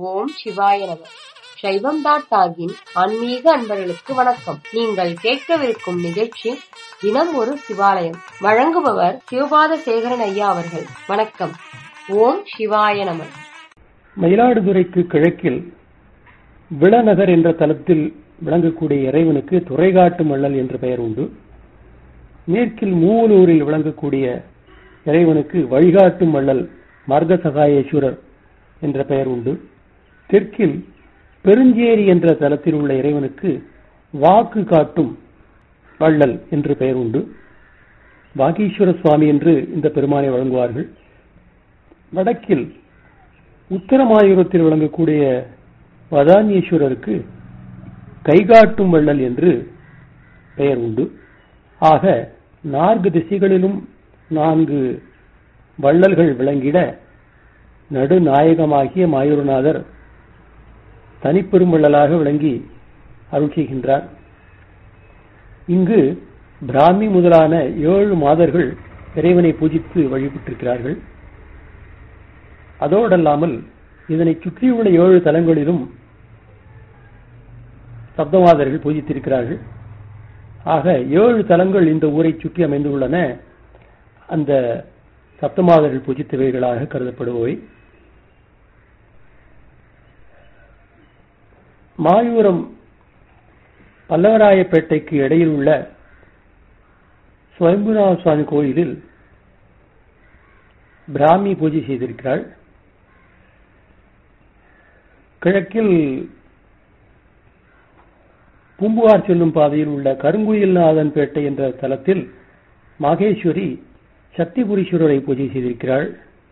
ஓம் சிவாய நம சைவம் டாட் டாகின் ஆன்மீக அன்பர்களுக்கு வணக்கம் நீங்கள் கேட்கவிருக்கும் நிகழ்ச்சி தினம் ஒரு சிவாலயம் வழங்குபவர் சிவபாத சேகரன் ஐயா அவர்கள் வணக்கம் ஓம் சிவாய நம மயிலாடுதுறைக்கு கிழக்கில் விளநகர் என்ற தலத்தில் விளங்கக்கூடிய இறைவனுக்கு துறைகாட்டு மல்லல் என்ற பெயர் உண்டு மேற்கில் மூவலூரில் விளங்கக்கூடிய இறைவனுக்கு வழிகாட்டு மல்லல் மார்கசகாயேஸ்வரர் என்ற பெயர் உண்டு தெற்கில் பெருஞ்சேரி என்ற தலத்தில் உள்ள இறைவனுக்கு வாக்கு காட்டும் வள்ளல் என்று பெயர் உண்டு வாகீஸ்வர சுவாமி என்று இந்த பெருமானை வழங்குவார்கள் வடக்கில் உத்தரமாயூரத்தில் விளங்கக்கூடிய வதானீஸ்வரருக்கு கைகாட்டும் வள்ளல் என்று பெயர் உண்டு ஆக நான்கு திசைகளிலும் நான்கு வள்ளல்கள் விளங்கிட நடுநாயகமாகிய மாயூரநாதர் தனிப்பெரும் வள்ளலாக விளங்கி அருள் செய்கின்றார் இங்கு பிராமி முதலான ஏழு மாதர்கள் இறைவனை பூஜித்து வழிபட்டிருக்கிறார்கள் அதோடல்லாமல் இதனை சுற்றியுள்ள ஏழு தலங்களிலும் சப்தமாதர்கள் பூஜித்திருக்கிறார்கள் ஆக ஏழு தலங்கள் இந்த ஊரை சுற்றி அமைந்துள்ளன அந்த சப்தமாதர்கள் பூஜித்தவைகளாக கருதப்படுபவை மாயூரம் பல்லவராயப்பேட்டைக்கு இடையில் உள்ள சுவயம்புநாத சுவாமி கோயிலில் பிராமி பூஜை செய்திருக்கிறாள் கிழக்கில் பூம்புகார் செல்லும் பாதையில் உள்ள கருங்குயில்நாதன் பேட்டை என்ற தலத்தில் மகேஸ்வரி சக்திபுரீஸ்வரரை பூஜை செய்திருக்கிறாள்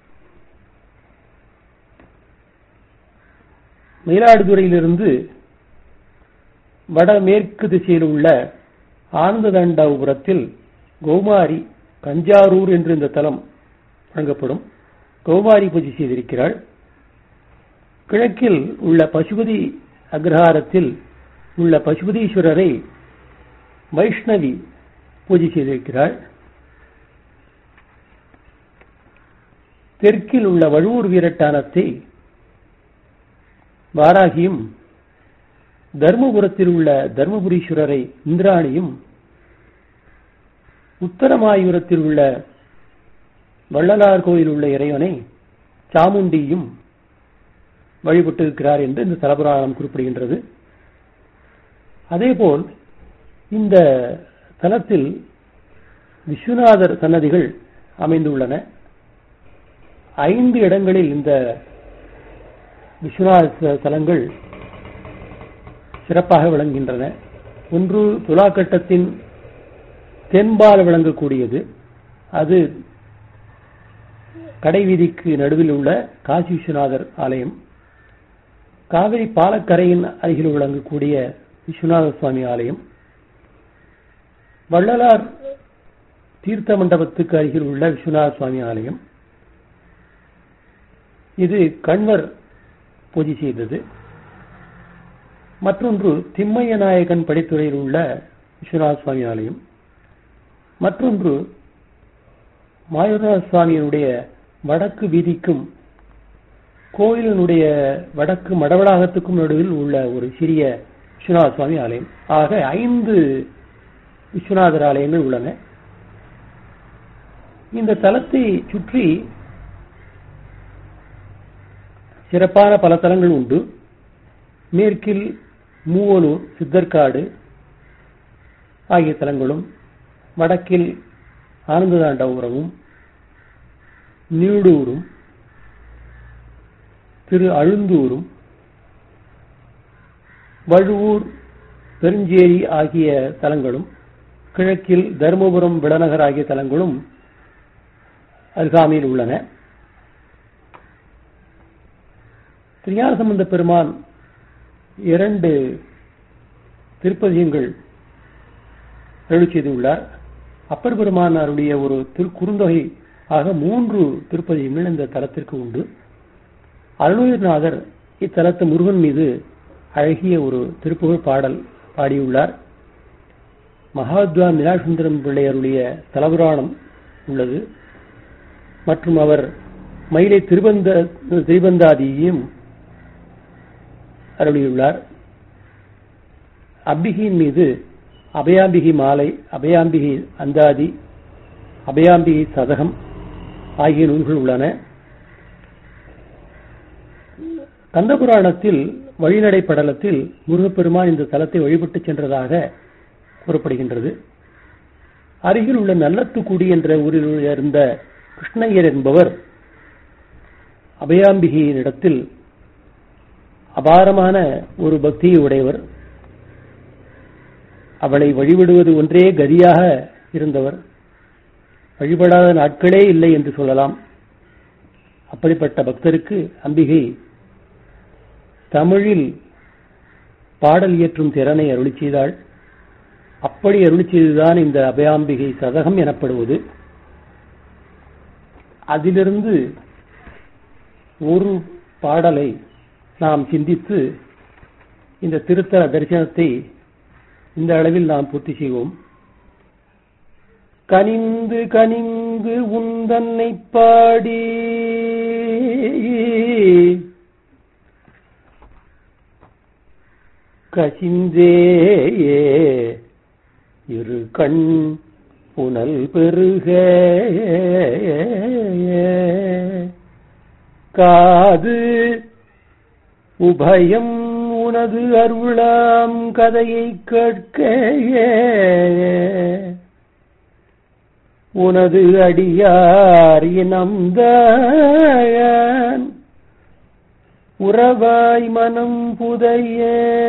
மயிலாடுதுறையிலிருந்து வடமேற்கு திசையில் உள்ள ஆனந்ததண்டாபுரத்தில் கௌமாரி கஞ்சாரூர் என்று இந்த தலம் வழங்கப்படும் கௌமாரி பூஜை செய்திருக்கிறாள் கிழக்கில் உள்ள பசுபதி அக்ரஹாரத்தில் உள்ள பசுபதீஸ்வரரை வைஷ்ணவி பூஜை செய்திருக்கிறாள் தெற்கில் உள்ள வழுவூர் வீரட்டானத்தை வாராகியும் தர்மபுரத்தில் உள்ள தர்மபுரீஸ்வரரை இந்திராணியும் உத்தரமாயூரத்தில் உள்ள வள்ளலார் கோயில் உள்ள இறைவனை சாமுண்டியும் வழிபட்டிருக்கிறார் என்று இந்த தலபுராணம் குறிப்பிடுகின்றது அதேபோல் இந்த தலத்தில் விஸ்வநாதர் சன்னதிகள் அமைந்துள்ளன ஐந்து இடங்களில் இந்த விஸ்வநாத தலங்கள் சிறப்பாக விளங்குகின்றன ஒன்று துலாக்கட்டத்தின் தென்பால் விளங்கக்கூடியது அது கடைவீதிக்கு நடுவில் உள்ள காசி விஸ்வநாதர் ஆலயம் காவிரி பாலக்கரையின் அருகில் விளங்கக்கூடிய விஸ்வநாத சுவாமி ஆலயம் வள்ளலார் தீர்த்த மண்டபத்துக்கு அருகில் உள்ள விஸ்வநாத சுவாமி ஆலயம் இது கண்வர் பூஜை செய்தது மற்றொன்று திம்மைய நாயகன் படித்துறையில் உள்ள விஸ்வநாத சுவாமி ஆலயம் மற்றொன்று மாயூரநாத சுவாமியினுடைய வடக்கு வீதிக்கும் கோயிலினுடைய வடக்கு மடவளாகத்துக்கும் நடுவில் உள்ள ஒரு சிறிய விஸ்வநாத சுவாமி ஆலயம் ஆக ஐந்து விஸ்வநாதர் ஆலயங்கள் உள்ளன இந்த தலத்தை சுற்றி சிறப்பான பல தலங்கள் உண்டு மேற்கில் மூவலூர் சித்தர்காடு ஆகிய தலங்களும் வடக்கில் ஆனந்ததாண்டபுரமும் நீடூரும் திரு அழுந்தூரும் வழுவூர் பெருஞ்சேரி ஆகிய தலங்களும் கிழக்கில் தருமபுரம் விடநகர் ஆகிய தலங்களும் அருகாமையில் உள்ளன திருஞான சம்பந்த பெருமான் இரண்டு திருப்பதியங்கள் அருள் செய்துள்ளார் அப்பர் பெருமான் அருடைய ஒரு திரு குறுந்தொகை ஆக மூன்று திருப்பதியங்கள் இந்த தலத்திற்கு உண்டு அருளுயிர்நாதர் இத்தலத்து முருகன் மீது அழகிய ஒரு திருப்புகழ் பாடல் பாடியுள்ளார் மகாத்வான் நிலாசுந்தரம் பிள்ளையருடைய தலபுராணம் உள்ளது மற்றும் அவர் மயிலை திருபந்த திரிபந்தாதியையும் அருளியுள்ளார் அம்பிகையின் மீது அபயாம்பிகை மாலை அபயாம்பிகை அந்தாதி அபயாம்பிகை சதகம் ஆகிய நூல்கள் உள்ளன கந்தபுராணத்தில் வழிநடை படலத்தில் முருகப்பெருமான் இந்த தலத்தை வழிபட்டு சென்றதாக கூறப்படுகின்றது அருகில் உள்ள நல்லத்துக்குடி என்ற ஊரில் இருந்த கிருஷ்ணய்யர் என்பவர் அபயாம்பிகையின் இடத்தில் அபாரமான ஒரு பக்தியை உடையவர் அவளை வழிபடுவது ஒன்றே கதியாக இருந்தவர் வழிபடாத நாட்களே இல்லை என்று சொல்லலாம் அப்படிப்பட்ட பக்தருக்கு அம்பிகை தமிழில் பாடல் இயற்றும் திறனை அருளி செய்தாள் அப்படி அருளி செய்துதான் இந்த அபயாம்பிகை சதகம் எனப்படுவது அதிலிருந்து ஒரு பாடலை நாம் சிந்தித்து இந்த திருத்தல தரிசனத்தை இந்த அளவில் நாம் பூர்த்தி செய்வோம் கனிந்து கனிந்து உந்தன்னை பாடி கசிந்தேயே இரு கண் புனல் பெருக காது உபயம் உனது அருளாம் கதையை கேட்க உனது அடியார் இனம்தான் உறவாய் மனம் புதைய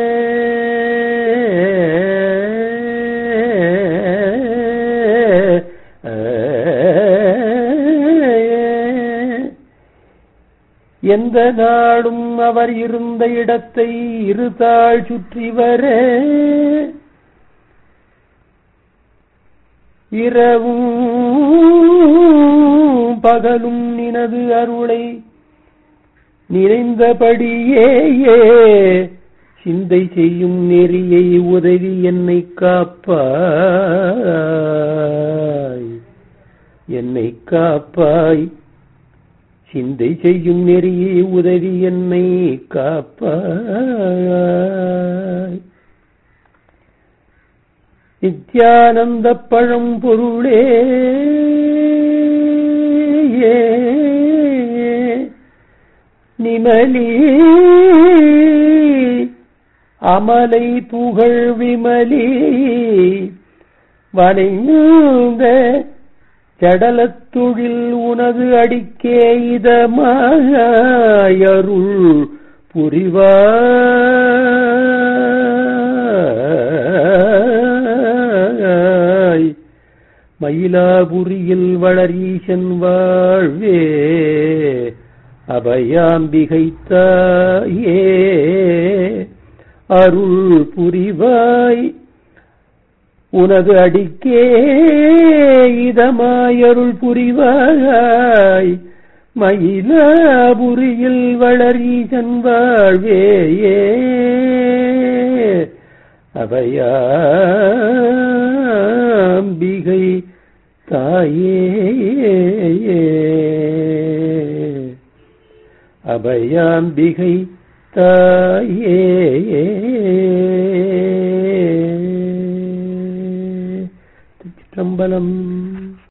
எந்த நாளும் அவர் இருந்த இடத்தை இருதாள் சுற்றி வர இரவும் பகலும் நினது அருளை நிறைந்தபடியே சிந்தை செய்யும் நெறியை உதவி என்னை காப்பாய் என்னை காப்பாய் சிந்தை செய்யும் நெறியை உதவி என்னை காப்பாய் நித்யானந்த பழம் பொருளே நிமலி அமலை புகழ் விமலி வனைந்த சடலத்தொழில் உனது அடிக்கே இதமாயருள் புரிவாய் மயிலாபுரியில் வளரீசன் வாழ்வே அபயாம்பிகை தாயே அருள் புரிவாய் உனது அடிக்கே இதமாயருள் புரிவாய் மயிலாபுரியில் வளரீசன் வாழ்வேயே அபயாம்பிகை தாயே அபயாம்பிகை தாயே திருச்சிற்றம்பலம்